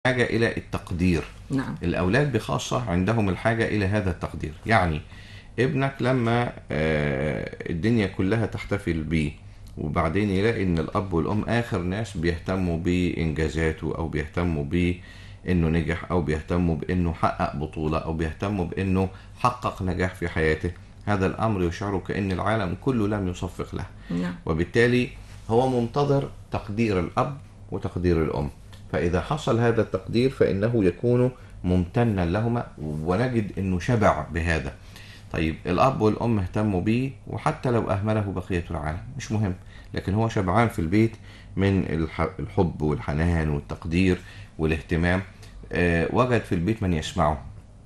حاجة إلى التقدير نعم الأولاد بخاصة عندهم الحاجة إلى هذا التقدير يعني ابنك لما آه، الدنيا كلها تحتفل بيه وبعدين يلاقي ان الاب والام اخر ناس بيهتموا بانجازاته او بيهتموا بانه نجح او بيهتموا بانه حقق بطولة او بيهتموا بانه حقق نجاح في حياته هذا الامر يشعره كان العالم كله لم يصفق له نعم وبالتالي هو منتظر تقدير الأب وتقدير الأم فإذا حصل هذا التقدير فإنه يكون ممتنا لهما ونجد أنه شبع بهذا طيب الأب والأم اهتموا بيه وحتى لو أهمله بقية العالم مش مهم لكن هو شبعان في البيت من الح- الحب والحنان والتقدير والاهتمام آه، وجد في البيت من يسمعه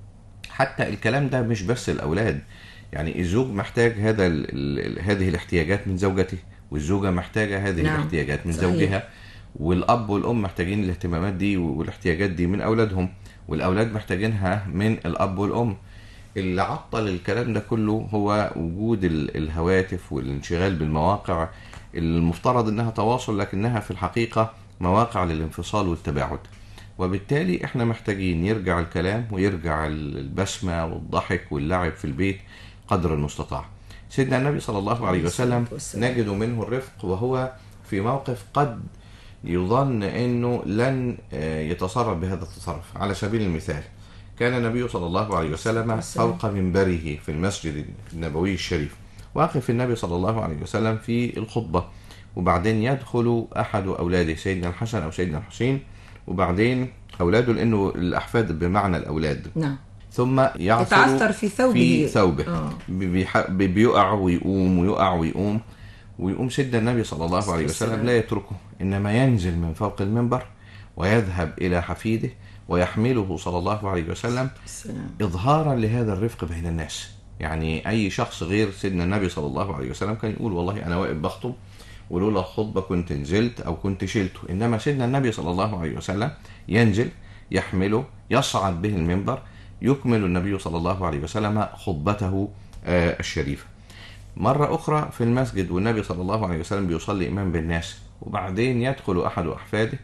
حتى الكلام ده مش بس الأولاد يعني الزوج محتاج هذا ال ال هذه الاحتياجات من زوجته والزوجة محتاجة هذه نعم. الاحتياجات من صحيح. زوجها والأب والأم محتاجين الاهتمامات دي والاحتياجات دي من أولادهم والأولاد محتاجينها من الأب والأم اللي عطل الكلام ده كله هو وجود ال- الهواتف والانشغال بالمواقع المفترض انها تواصل لكنها في الحقيقة مواقع للانفصال والتباعد وبالتالي احنا محتاجين يرجع الكلام ويرجع ال- البسمة والضحك واللعب في البيت قدر المستطاع سيدنا النبي صلى الله عليه وسلم والسلام. نجد منه الرفق وهو في موقف قد يظن انه لن آه، يتصرف بهذا التصرف على سبيل المثال كان النبي صلى الله عليه وسلم والسلام. فوق منبره في المسجد النبوي الشريف واقف النبي صلى الله عليه وسلم في الخطبة وبعدين يدخل أحد أولاده سيدنا الحسن أو سيدنا الحسين وبعدين أولاده لأنه الأحفاد بمعنى الأولاد نعم ثم يعثر يتعثر في ثوبه في ثوبه آه. بي- بيح- بي- بيقع ويقوم ويقع ويقوم ويقوم سيدنا النبي صلى الله عليه وسلم لا يتركه إنما ينزل من فوق المنبر ويذهب إلى حفيده ويحمله صلى الله عليه وسلم السلام إظهارا لهذا الرفق بين الناس يعني أي شخص غير سيدنا النبي صلى الله عليه وسلم كان يقول والله أنا واقف بخطب ولولا الخطبة كنت نزلت أو كنت شلته إنما سيدنا النبي صلى الله عليه وسلم ينزل يحمله يصعد به المنبر يكمل النبي صلى الله عليه وسلم خطبته آه، الشريفة مرة أخرى في المسجد والنبي صلى الله عليه وسلم بيصلي إمام بالناس وبعدين يدخل أحد أحفاده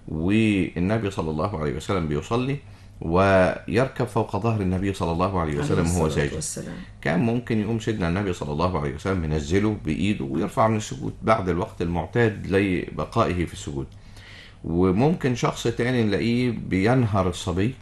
والنبي صلى الله عليه وسلم بيصلي ويركب فوق ظهر النبي صلى الله عليه وسلم عليه وهو الصلاة ساجد والسلام كان ممكن يقوم سيدنا النبي صلى الله عليه وسلم ينزله بإيده ويرفع من السجود بعد الوقت المعتاد لبقائه في السجود وممكن شخص تاني نلاقيه بينهر الصبي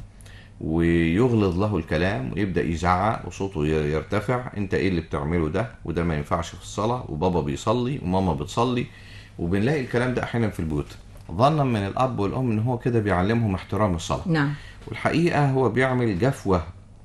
ويغلظ له الكلام ويبدأ يزعق وصوته ي- يرتفع انت ايه اللي بتعمله ده وده ما ينفعش في الصلاة وبابا بيصلي وماما بتصلي وبنلاقي الكلام ده احيانا في البيوت ظنا من الاب والام ان هو كده بيعلمهم احترام الصلاة نعم والحقيقة هو بيعمل جفوة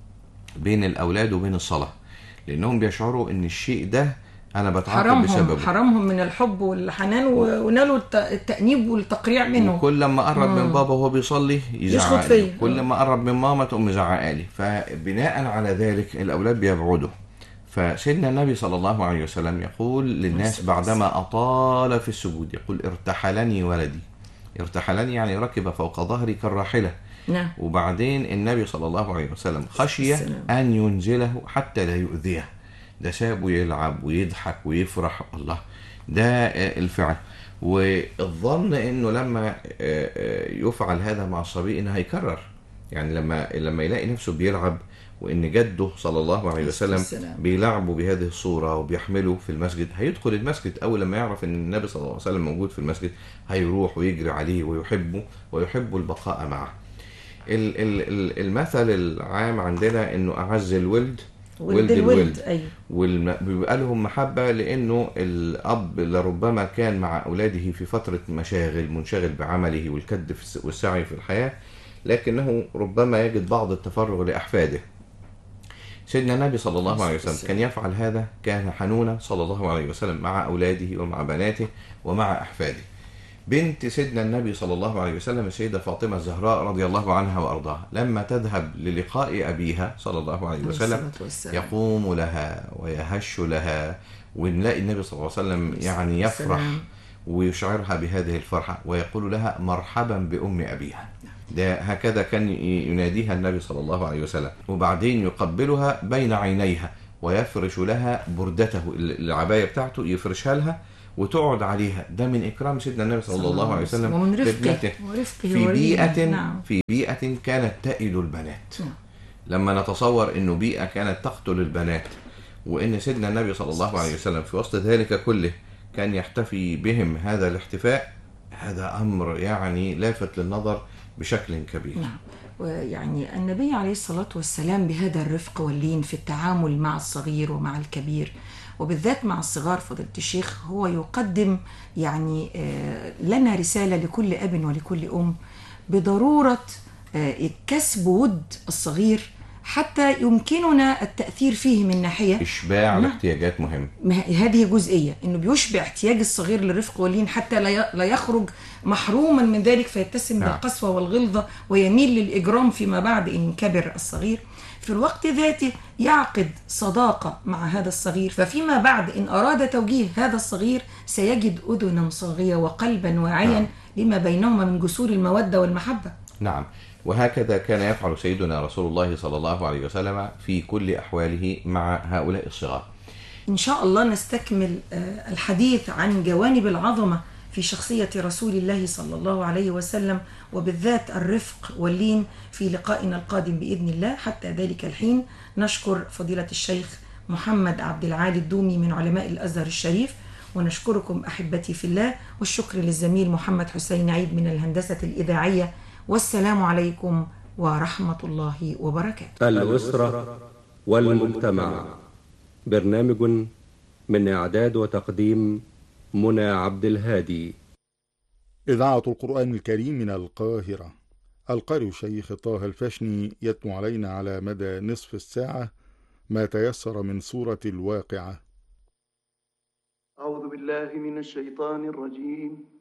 بين الأولاد وبين الصلاة لأنهم بيشعروا إن الشيء ده أنا بتعاقب حرمهم بسببه حرمهم من الحب والحنان و- ونالوا الت- التأنيب والتقريع منه وكل ما قرب من بابا وهو بيصلي يزعق يشخط لي فيا. كل ما قرب من ماما تقوم مزعقه لي فبناء على ذلك الأولاد بيبعدوا فسيدنا النبي صلى الله عليه وسلم يقول للناس بعدما أطال في السجود يقول ارتحلني ولدي ارتحلني يعني ركب فوق ظهري كالراحلة نعم وبعدين النبي صلى الله عليه وسلم خشي السلام. أن ينزله حتى لا يؤذيه ده سابه يلعب ويضحك ويفرح الله ده آه، الفعل والظن انه لما آه، آه، يفعل هذا مع الصبي انه هيكرر يعني لما لما يلاقي نفسه بيلعب وان جده صلى الله عليه وسلم السلام. بيلعبه بهذه الصوره وبيحمله في المسجد هيدخل المسجد اول لما يعرف ان النبي صلى الله عليه وسلم موجود في المسجد هيروح ويجري عليه ويحبه ويحب البقاء معه ال- ال- ال- المثل العام عندنا انه اعز الولد ولد الولد أيوه وبيبقى لهم محبة لأنه الأب لربما كان مع أولاده في فترة مشاغل منشغل بعمله والكد في الس- والسعي في الحياة لكنه ربما يجد بعض التفرغ لأحفاده سيدنا النبي صلى الله عليه وسلم كان يفعل هذا كان حنونا صلى الله عليه وسلم مع أولاده ومع بناته ومع أحفاده بنت سيدنا النبي صلى الله عليه وسلم السيدة فاطمة الزهراء رضي الله عنها وأرضاها لما تذهب للقاء أبيها صلى الله عليه وسلم الصلاة والسلام. يقوم لها ويهش لها ونلاقي النبي صلى الله عليه وسلم يعني يفرح السلام. ويشعرها بهذه الفرحة ويقول لها مرحبا بأم أبيها ده هكذا كان يناديها النبي صلى الله عليه وسلم وبعدين يقبلها بين عينيها ويفرش لها بردته العباية بتاعته يفرشها لها وتقعد عليها ده من اكرام سيدنا النبي صلى الله عليه وسلم ومن رفقه لابنته ورفقه في وريده. بيئة نعم في بيئة كانت تئد البنات نعم. لما نتصور انه بيئة كانت تقتل البنات وان سيدنا النبي صلى الله عليه وسلم في وسط ذلك كله كان يحتفي بهم هذا الاحتفاء هذا امر يعني لافت للنظر بشكل كبير نعم ويعني النبي عليه الصلاة والسلام بهذا الرفق واللين في التعامل مع الصغير ومع الكبير وبالذات مع الصغار فضيلة الشيخ هو يقدم يعني آه، لنا رسالة لكل أب ولكل أم بضرورة آه، كسب ود الصغير حتى يمكننا التأثير فيه من ناحية اشباع نعم. الاحتياجات مهم ما ه- هذه جزئية انه بيشبع احتياج الصغير للرفق واللين حتى لا ي- لا يخرج محروما من ذلك فيتسم نعم. بالقسوة والغلظة ويميل للإجرام فيما بعد إن كبر الصغير في الوقت ذاته يعقد صداقة مع هذا الصغير ففيما بعد إن أراد توجيه هذا الصغير سيجد أذنا صاغية وقلبا واعيا نعم. لما بينهما من جسور المودة والمحبة نعم وهكذا كان يفعل سيدنا رسول الله صلى الله عليه وسلم في كل احواله مع هؤلاء الصغار إن شاء الله نستكمل آه، الحديث عن جوانب العظمة في شخصية رسول الله صلى الله عليه وسلم وبالذات الرفق واللين في لقائنا القادم بإذن الله حتى ذلك الحين نشكر فضيلة الشيخ محمد عبد العالي الدومي من علماء الأزهر الشريف ونشكركم أحبتي في الله والشكر للزميل محمد حسين عيد من الهندسة الإذاعية والسلام عليكم ورحمة الله وبركاته الأسرة والمجتمع برنامج من إعداد وتقديم منى عبد الهادي إذاعة القرآن الكريم من القاهرة القارئ الشيخ طه الفشني يتلو علينا على مدى نصف الساعة ما تيسر من سورة الواقعة أعوذ بالله من الشيطان الرجيم